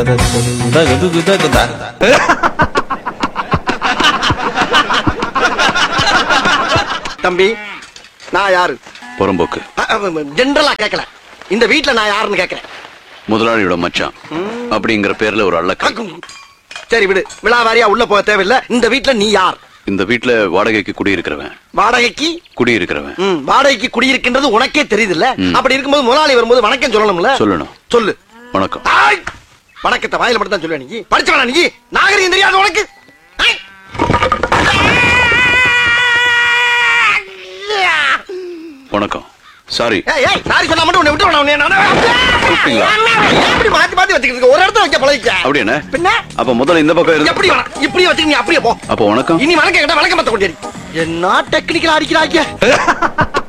தம்பி நான் யாரு புறம்போக்கு ஜென்ரலா கேட்கல இந்த வீட்ல நான் யாருன்னு கேட்கறேன் முதலாளியோட மச்சான் அப்படிங்கிற பேர்ல ஒரு அள்ளக்க சரி விடு விழாவாரியா உள்ள போக தேவையில்ல இந்த வீட்ல நீ யார் இந்த வீட்ல வாடகைக்கு குடியிருக்கிறவன் வாடகைக்கு குடியிருக்கிறவன் ம், வாடகைக்கு குடியிருக்கின்றது உனக்கே தெரியுதுல்ல ம். அப்படி இருக்கும்போது முதலாளி வரும்போது வணக்கம் சொல்லணும்ல சொல்லணும் சொல்லு வணக்கம் ஆய்! வணக்கத்தை வாயில மட்டும் தான் சொல்லுவேன் நீ படிச்சவனா நீ நாகரிகம் தெரியாது உனக்கு ஆய்! வணக்கம் சாரி ஏய், ஏய், சாரி சொன்னா மட்டும் உன்னை விட்டுருவேனா உன்னை நானு? கூப்பிட்டீங்களா? எப்படி மாத்தி மாத்தி வச்சுக்கிட்டு இருக்க? ஒரு இடத்துல வைக்க பழகிக்க அப்படி என்ன பின்ன அப்ப முதல்ல இந்த பக்கம் இருந்து எப்படி வேணாம் இப்படியே வச்சுக்க நீ அப்படியே போ அப்ப வணக்கம் இனி வணக்கம் கேட்டா வணக்கம் மத்த கொண்டேரி என்ன டெக்னிக்கல் அடிக்கிறாங்க